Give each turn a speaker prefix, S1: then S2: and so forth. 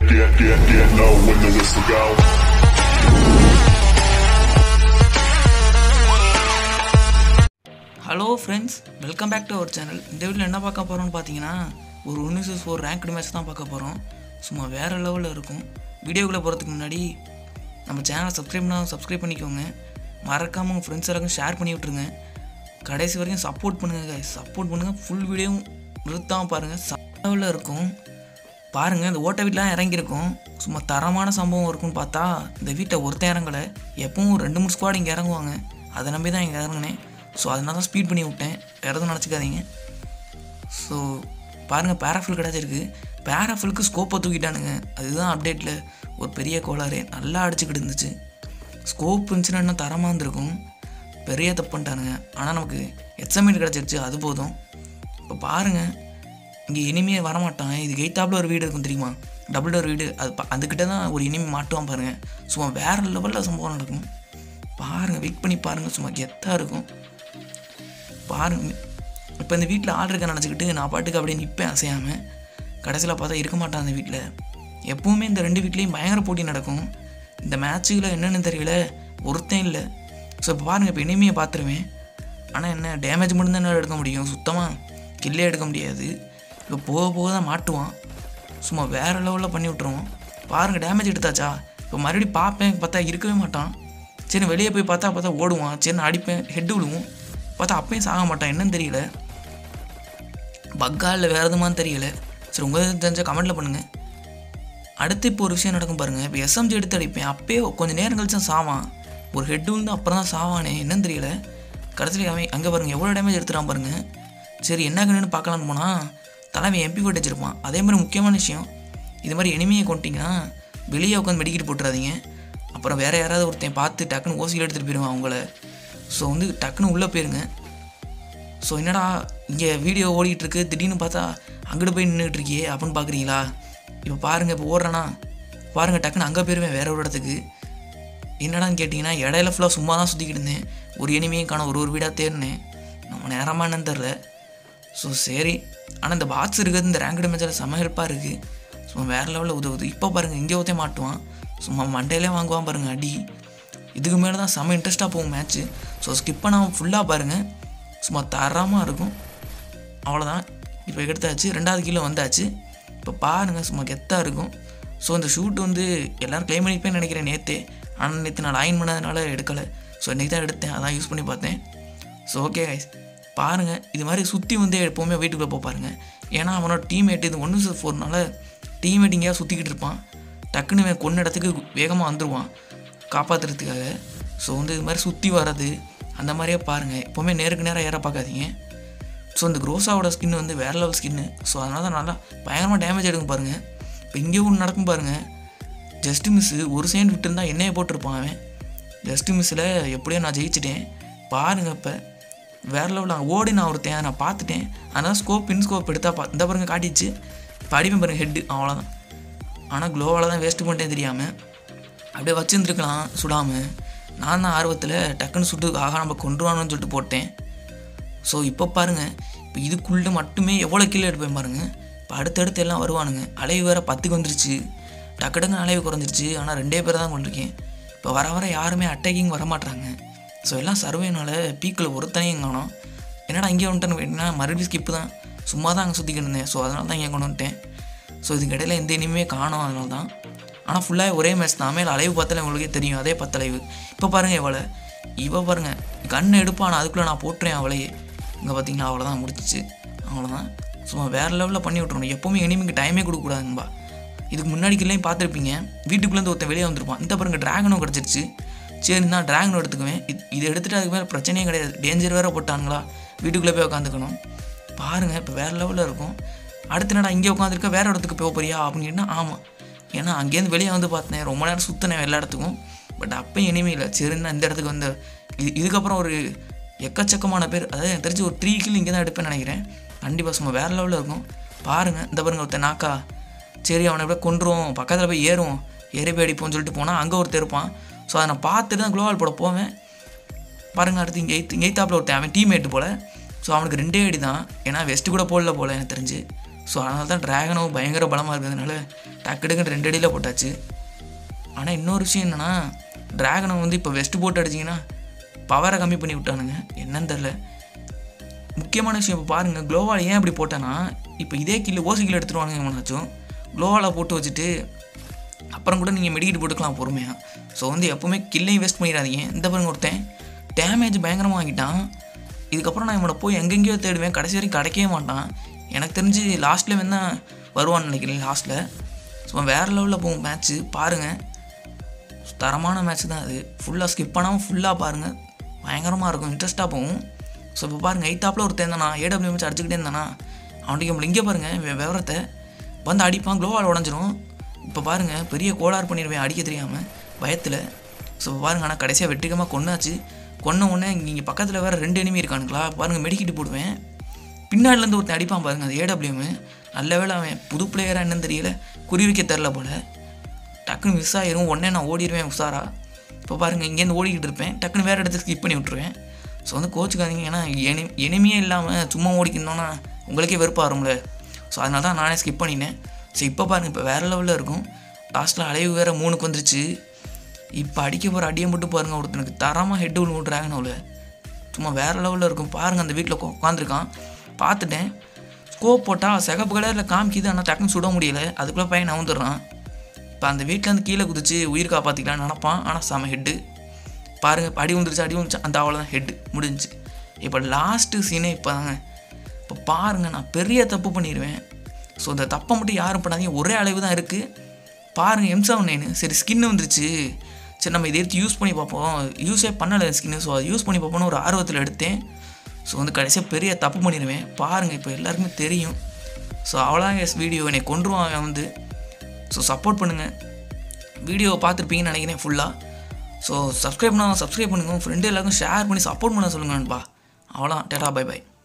S1: Get, get, get low when the whistle go.
S2: Hello friends welcome back to our channel இந்த வீடியோவில் என்ன பார்க்க போகிறோம்னு பார்த்தீங்கன்னா ஒரு ஒன்று சிக்ஸ் ஃபோர் ரேங்க்டு மேட்ச் தான் பார்க்க போகிறோம் சும்மா வேறு லெவலில் இருக்கும் வீடியோக்குள்ளே போகிறதுக்கு முன்னாடி நம்ம சேனலை சப்ஸ்கிரைப் பண்ணால் சப்ஸ்கிரைப் பண்ணிக்கோங்க மறக்காமல் உங்கள் ஃப்ரெண்ட்ஸ் எல்லாருக்கும் ஷேர் பண்ணி விட்ருங்க கடைசி வரைக்கும் சப்போர்ட் பண்ணுங்கள் சப்போர்ட் பண்ணுங்கள் ஃபுல் வீடியோவும் நிறுத்தாமல் பாருங்கள் லெவலில் இருக்கும் பாருங்கள் இந்த ஓட்ட வீட்டிலாம் இறங்கியிருக்கும் சும்மா தரமான சம்பவம் இருக்குன்னு பார்த்தா இந்த வீட்டை ஒருத்தன் இறங்கலை எப்பவும் ஒரு ரெண்டு மூணு ஸ்குவாட் இங்கே இறங்குவாங்க அதை நம்பி தான் இங்கே இறங்குனேன் ஸோ அதனால தான் ஸ்பீட் பண்ணி விட்டேன் வேறு எதுவும் நினச்சிக்காதீங்க ஸோ பாருங்கள் பேராஃபில் கிடச்சிருக்கு பேராஃபிலுக்கு ஸ்கோப்பை தூக்கிட்டானுங்க அதுதான் அப்டேட்டில் ஒரு பெரிய கோளாறு நல்லா அடிச்சுக்கிட்டு இருந்துச்சு ஸ்கோப் இருந்துச்சுன்னா இன்னும் தரமாக இருந்திருக்கும் பெரிய தப்பு பண்ணிட்டானுங்க ஆனால் நமக்கு எக்ஸாமிட் கிடச்சிருச்சு அது போதும் இப்போ பாருங்கள் இங்கே இனிமே வரமாட்டான் இது கெய்த்தாப்பில் ஒரு வீடு இருக்கும் தெரியுமா டபுள் டோர் வீடு அது ப- அதுக்கிட்ட தான் ஒரு இனிமே மாட்டுவான் பாருங்கள் சும்மா வேறு லெவலில் சம்பவம் நடக்கும் பாருங்கள் வெயிட் பண்ணி பாருங்கள் சும்மா கெத்தாக இருக்கும் பாருங்க இப்போ இந்த வீட்டில் ஆள் இருக்க நினச்சிக்கிட்டு நான் பாட்டுக்கு அப்படியே நிற்பேன் அசையாமல் கடைசியில் பார்த்தா இருக்க மாட்டான் அந்த வீட்டில் எப்பவுமே இந்த ரெண்டு வீட்லேயும் பயங்கர போட்டி நடக்கும் இந்த மேட்ச்சுக்கில் என்னென்னு தெரியல ஒருத்தன் இல்லை ஸோ இப்போ பாருங்கள் இப்போ இனிமையை பார்த்துருவேன் ஆனால் என்ன டேமேஜ் மட்டும் தான் எடுக்க முடியும் சுத்தமாக கில்லே எடுக்க முடியாது இப்போ போக போக தான் மாட்டுவான் சும்மா வேறு லெவலில் பண்ணி விட்ருவோம் பாருங்கள் டேமேஜ் எடுத்தாச்சா இப்போ மறுபடியும் பார்ப்பேன் பார்த்தா இருக்கவே மாட்டான் சரி வெளியே போய் பார்த்தா பார்த்தா ஓடுவான் சரி நான் அடிப்பேன் ஹெட்டு விழுவும் பார்த்தா அப்பயும் சாக மாட்டான் என்னன்னு தெரியல பக்கா இல்லை வேறு எதுமான்னு தெரியல சரி உங்களுக்கு தெரிஞ்ச கமெண்ட்டில் பண்ணுங்கள் அடுத்து இப்போ ஒரு விஷயம் நடக்கும் பாருங்கள் இப்போ எஸ்எம்ஜி எடுத்து அடிப்பேன் அப்பயே கொஞ்சம் நேரம் கழிச்சு தான் சாவான் ஒரு ஹெட் விழுந்து அப்புறம் தான் சாவானே என்னன்னு தெரியல கடைசியில் அவன் அங்கே பாருங்கள் எவ்வளோ டேமேஜ் எடுத்துறான் பாருங்கள் சரி என்ன கண்ணுன்னு பார்க்கலான்னு போனால் தலைவன் எம்பி போட்டு வச்சிருப்பான் அதே மாதிரி முக்கியமான விஷயம் இது மாதிரி எனிமையை கொண்டீங்கன்னா வெளியே உட்காந்து மெடிக்கிட்டு போட்டுறாதீங்க அப்புறம் வேறு யாராவது ஒருத்தன் பார்த்து டக்குன்னு ஓசியில் எடுத்துகிட்டு போயிடுவான் அவங்கள ஸோ வந்து டக்குன்னு உள்ளே போயிருங்க ஸோ என்னடா இங்கே வீடியோ ஓடிட்டு இருக்கு திடீர்னு பார்த்தா அங்கிட்டு போய் நின்றுட்டு இருக்கியே அப்படின்னு பார்க்குறீங்களா இப்போ பாருங்கள் இப்போ ஓடுறேன்னா பாருங்கள் டக்குன்னு அங்கே போயிருவேன் வேற ஒரு இடத்துக்கு என்னடான்னு கேட்டிங்கன்னா இடையில ஃபுல்லாக சும்மா தான் சுற்றிக்கிட்டு இருந்தேன் ஒரு இனிமையும் காண ஒரு ஒரு வீடாக தேடினேன் நம்ம நேரமாக என்னன்னு தெரில ஸோ சரி ஆனால் இந்த பாக்ஸ் இருக்கிறது இந்த ரேங்கடு மேட்சில் செம ஹெல்ப்பாக இருக்குது சும்மா வேறு லெவலில் உதவுது இப்போ பாருங்கள் இங்கே ஒருத்தன் மாட்டுவான் சும்மா மண்டையிலே வாங்குவான் பாருங்கள் அடி இதுக்கு மேலே தான் செம இன்ட்ரெஸ்ட்டாக போகும் மேட்ச்சு ஸோ ஸ்கிப் பண்ணாமல் ஃபுல்லாக பாருங்கள் சும்மா தரமாக இருக்கும் அவ்வளோதான் இப்போ எடுத்தாச்சு ரெண்டாவது கீழே வந்தாச்சு இப்போ பாருங்கள் சும்மா கெத்தாக இருக்கும் ஸோ இந்த ஷூட் வந்து எல்லோரும் க்ளைம் பண்ணிப்பேன்னு நினைக்கிறேன் நேற்றே ஆனால் நேற்று நான் லைன் பண்ணதுனால எடுக்கலை ஸோ இன்றைக்கி தான் எடுத்தேன் அதான் யூஸ் பண்ணி பார்த்தேன் ஸோ ஓகே கைஸ் பாருங்கள் இது மாதிரி சுற்றி வந்து எப்போவுமே வீட்டுக்குள்ளே போய் பாருங்கள் ஏன்னா அவனோட டீம்மேட் இது ஒன்று ஃபோர்னால டீம்மேட் எங்கேயா சுற்றிக்கிட்டு இருப்பான் டக்குன்னு இவன் கொன்ன இடத்துக்கு வேகமாக வந்துடுவான் காப்பாற்றுறதுக்காக ஸோ வந்து இது மாதிரி சுற்றி வர்றது அந்த மாதிரியே பாருங்கள் எப்போவுமே நேருக்கு நேராக ஏற பார்க்காதீங்க ஸோ இந்த க்ரோஸாவோட ஸ்கின் வந்து வேற லெவல் ஸ்கின்னு ஸோ அதனால தான் நல்லா பயங்கரமாக டேமேஜ் எடுக்கும் பாருங்கள் இப்போ இங்கே ஒன்று நடக்கும் பாருங்கள் ஜஸ்ட் மிஸ்ஸு ஒரு செகண்ட் விட்டுருந்தா என்னையே போட்டிருப்பான் அவன் ஜஸ்ட் மிஸ்ஸில் எப்படியோ நான் ஜெயிச்சிட்டேன் பாருங்கள் இப்போ வேற லெவலில் அங்கே ஓடி நான் ஒருத்தன் நான் பார்த்துட்டேன் அதனால் ஸ்கோப் இன் ஸ்கோப் எடுத்தா பா இந்த பாருங்க காட்டிச்சு இப்போ அடிப்பேன் பாருங்க ஹெட்டு அவ்வளோதான் ஆனால் க்ளோவால் தான் வேஸ்ட் பண்ணிட்டேன் தெரியாமல் அப்படியே வச்சுருந்துருக்கலாம் சுடாமல் நான் தான் ஆர்வத்தில் டக்குன்னு சுட்டு ஆகா நம்ம கொண்டுருவானோன்னு சொல்லிட்டு போட்டேன் ஸோ இப்போ பாருங்கள் இப்போ இதுக்குள்ளே மட்டுமே எவ்வளோ கீழே எடுப்பேன் பாருங்கள் இப்போ அடுத்தடுத்து எல்லாம் வருவானுங்க அலைவு வேறு பத்துக்கு வந்துருச்சு டக்கு டக்குன்னு அலைவு குறைஞ்சிருச்சு ஆனால் ரெண்டே பேர் தான் கொண்டிருக்கேன் இப்போ வர வர யாருமே அட்டாக்கிங் வர மாட்றாங்க ஸோ எல்லாம் சர்வேனால பீக்கில் ஒருத்தனையும் காணோம் என்னடா இங்கே வந்துட்டேன்னு கேட்டிங்கன்னா மறுபடியும் ஸ்கிப்பு தான் சும்மா தான் அங்கே சுற்றிக்கிட்டு இருந்தேன் ஸோ அதனால தான் இங்கே கொண்டு வந்துட்டேன் ஸோ இதுக்கு இடையில எந்த இனிமே காணோம் அதனால தான் ஆனால் ஃபுல்லாக ஒரே மேட்ச் தான் மேலே அலைவு பார்த்தாலே உங்களுக்கே தெரியும் அதே பத்தலைவு இப்போ பாருங்கள் இவளை இவ பாருங்கள் கண் எடுப்பான் அதுக்குள்ளே நான் போட்டுறேன் அவளையே இங்கே பார்த்தீங்கன்னா அவ்வளோதான் முடிச்சிச்சு அவ்வளோதான் சும்மா வேறு லெவலில் பண்ணி விட்றணும் எப்போவுமே எனிமிக்கு டைமே கொடுக்கக்கூடாதுங்கப்பா இதுக்கு முன்னாடி கிள்ளையும் பார்த்துருப்பீங்க வீட்டுக்குள்ளேருந்து ஒருத்தன் வெளியே வந்திருப்பான் இந்த பாருங்க டிராகனும் கிடச்சிருச்சு சரி நான் டிராகன் எடுத்துக்குவேன் இது இது எடுத்துகிட்டு அதுக்கு மேலே பிரச்சனையே கிடையாது டேஞ்சர் வேறு போட்டானுங்களா வீட்டுக்குள்ளே போய் உட்காந்துக்கணும் பாருங்கள் இப்போ வேறு லெவலில் இருக்கும் அடுத்து என்னடா இங்கே உட்காந்துருக்க வேறு இடத்துக்கு போக போறியா அப்படின்னு கேட்டால் ஆமாம் ஏன்னா அங்கேருந்து வெளியே வந்து பார்த்தேன் ரொம்ப நேரம் சுற்றினேன் எல்லா இடத்துக்கும் பட் அப்பயும் இனிமே இல்லை சரின்னு இந்த இடத்துக்கு வந்து இது இதுக்கப்புறம் ஒரு எக்கச்சக்கமான பேர் அதாவது எனக்கு தெரிஞ்சு ஒரு த்ரீ கில் இங்கே தான் எடுப்பேன்னு நினைக்கிறேன் கண்டிப்பாக சும்மா வேறு லெவலில் இருக்கும் பாருங்கள் இந்த பாருங்க ஒருத்தன் நாக்கா சரி அவனை எப்படியே கொண்டுருவோம் பக்கத்தில் போய் ஏறுவோம் ஏறி போய் அடிப்போம்னு சொல்லிட்டு போனால் அங்கே ஒருத்தர் இருப்பான் ஸோ அதை நான் பார்த்துட்டு தான் குளோவால் போட போவேன் பாருங்க அடுத்து இங்கே எய்த் எய்த்தாப்பில் ஒருத்தன் அவன் டீம்மேட்டு போல் ஸோ அவனுக்கு ரெண்டே அடி தான் ஏன்னா வெஸ்ட்டு கூட போடல போல் எனக்கு தெரிஞ்சு ஸோ அதனால தான் ட்ராகனும் பயங்கர பலமாக இருக்கிறதுனால டக்கு ரெண்டு அடியில் போட்டாச்சு ஆனால் இன்னொரு விஷயம் என்னென்னா ட்ராகனை வந்து இப்போ வெஸ்ட் போட்டு அடிச்சிங்கன்னா பவரை கம்மி பண்ணி விட்டானுங்க என்னன்னு தெரில முக்கியமான விஷயம் இப்போ பாருங்கள் க்ளோவால் ஏன் இப்படி போட்டேன்னா இப்போ இதே கில்லு ஓசி கில் எடுத்துருவானுங்க எவனாச்சும் க்ளோவால் போட்டு வச்சுட்டு அப்புறம் கூட நீங்கள் மெடிக்கிட்டு போட்டுக்கலாம் பொறுமையாக ஸோ வந்து எப்போவுமே கில்லையும் வேஸ்ட் பண்ணிடாதீங்க இந்த பாருங்க ஒருத்தன் டேமேஜ் பயங்கரமாக வாங்கிட்டான் இதுக்கப்புறம் நான் இவனை போய் எங்கெங்கேயோ தேடுவேன் கடைசி வரைக்கும் கிடைக்கவே மாட்டான் எனக்கு தெரிஞ்சு லாஸ்ட்டில் வேணா வருவான்னு நினைக்கிறேன் லாஸ்ட்டில் ஸோ வேறு லெவலில் போகும் மேட்ச்சு பாருங்கள் தரமான மேட்ச் தான் அது ஃபுல்லாக ஸ்கிப் பண்ணாமல் ஃபுல்லாக பாருங்கள் பயங்கரமாக இருக்கும் இன்ட்ரெஸ்ட்டாக போகும் ஸோ இப்போ பாருங்கள் எயித்தாப்பில் ஒருத்தன் இருந்தானா ஏடபிள்யூ வச்சு அடிச்சுக்கிட்டே இருந்தானா அவனுக்கு நம்மள இங்கே பாருங்கள் வி- விவரத்தை வந்து அடிப்பான் க்ளோவால் உடஞ்சிரும் இப்போ பாருங்கள் பெரிய கோளாறு பண்ணிடுவேன் அடிக்க தெரியாமல் பயத்தில் ஸோ பாருங்கள் ஆனால் கடைசியாக வெற்றிகமாக கொன்னாச்சு கொன்ன உடனே இங்கே பக்கத்தில் வேறு ரெண்டு எனிமி இருக்கானுங்களா பாருங்கள் மெடிக்கிட்டு போடுவேன் பின்னாடிலேருந்து ஒருத்தன் அடிப்பான் பாருங்க அது ஏடபிள்யூமு நல்ல வேளை அவன் புது பிளேயராக என்னன்னு தெரியல குறி வைக்க தெரில போல டக்குன்னு மிஸ் ஆயிரும் உடனே நான் ஓடிடுவேன் உஷாரா இப்போ பாருங்கள் இங்கேருந்து ஓடிக்கிட்டு இருப்பேன் டக்குன்னு வேறு இடத்துக்கு ஸ்கிப் பண்ணி விட்ருவேன் ஸோ வந்து கோச்சுக்காதீங்க ஏன்னா எனி எனிமையே இல்லாமல் சும்மா ஓடிக்கணும்னா உங்களுக்கே வெறுப்பாக வரும்ல ஸோ அதனால தான் நானே ஸ்கிப் பண்ணினேன் ஸோ இப்போ பாருங்கள் இப்போ வேறு லெவலில் இருக்கும் லாஸ்ட்டில் அலைவு வேறு மூணுக்கு வந்துருச்சு இப்போ அடிக்க போகிற அடியை மட்டும் பாருங்கள் ஒருத்தனுக்கு தரமாக ஹெட் விழு விட்றாங்கன்னு சும்மா வேறு லெவலில் இருக்கும் பாருங்கள் அந்த வீட்டில் உட்காந்துருக்கான் பார்த்துட்டேன் ஸ்கோப் போட்டால் சிகப்பு கலரில் காமிக்குது ஆனால் டக்குன்னு சுட முடியல அதுக்குள்ளே பையன் நவுந்துடுறான் இப்போ அந்த வீட்டிலேருந்து கீழே குதிச்சு உயிர் காப்பாற்றிக்கலாம்னு நினப்பான் ஆனால் செம ஹெட்டு பாருங்கள் அடி வந்துருச்சு அடி வந்துச்சு அந்த அவ்வளோதான் ஹெட்டு முடிஞ்சுச்சு இப்போ லாஸ்ட்டு சீனே இப்போ தாங்க இப்போ பாருங்கள் நான் பெரிய தப்பு பண்ணிடுவேன் ஸோ இந்த தப்பை மட்டும் யாரும் பண்ணாதீங்க ஒரே அளவு தான் இருக்குது பாருங்கள் எம் செவன் நைனு சரி ஸ்கின் வந்துருச்சு சரி நம்ம இதை எடுத்து யூஸ் பண்ணி பார்ப்போம் யூஸே பண்ணலை ஸ்கின்னு ஸோ அதை யூஸ் பண்ணி பார்ப்போம்னு ஒரு ஆர்வத்தில் எடுத்தேன் ஸோ வந்து கடைசியாக பெரிய தப்பு பண்ணிடுவேன் பாருங்கள் இப்போ எல்லாருக்குமே தெரியும் ஸோ அவ்வளோதாங்க எஸ் வீடியோ என்னை கொண்டுருவான் அவன் வந்து ஸோ சப்போர்ட் பண்ணுங்கள் வீடியோவை பார்த்துருப்பீங்கன்னு நினைக்கிறேன் ஃபுல்லாக ஸோ சப்ஸ்கிரைப் பண்ணால் சப்ஸ்கிரைப் பண்ணுங்கள் உங்கள் ஃப்ரெண்டு எல்லாருக்கும் ஷேர் பண்ணி சப்போர்ட் பண்ண சொல்லுங்க நண்பா அவ்வளோதான் டேட்டா பை பை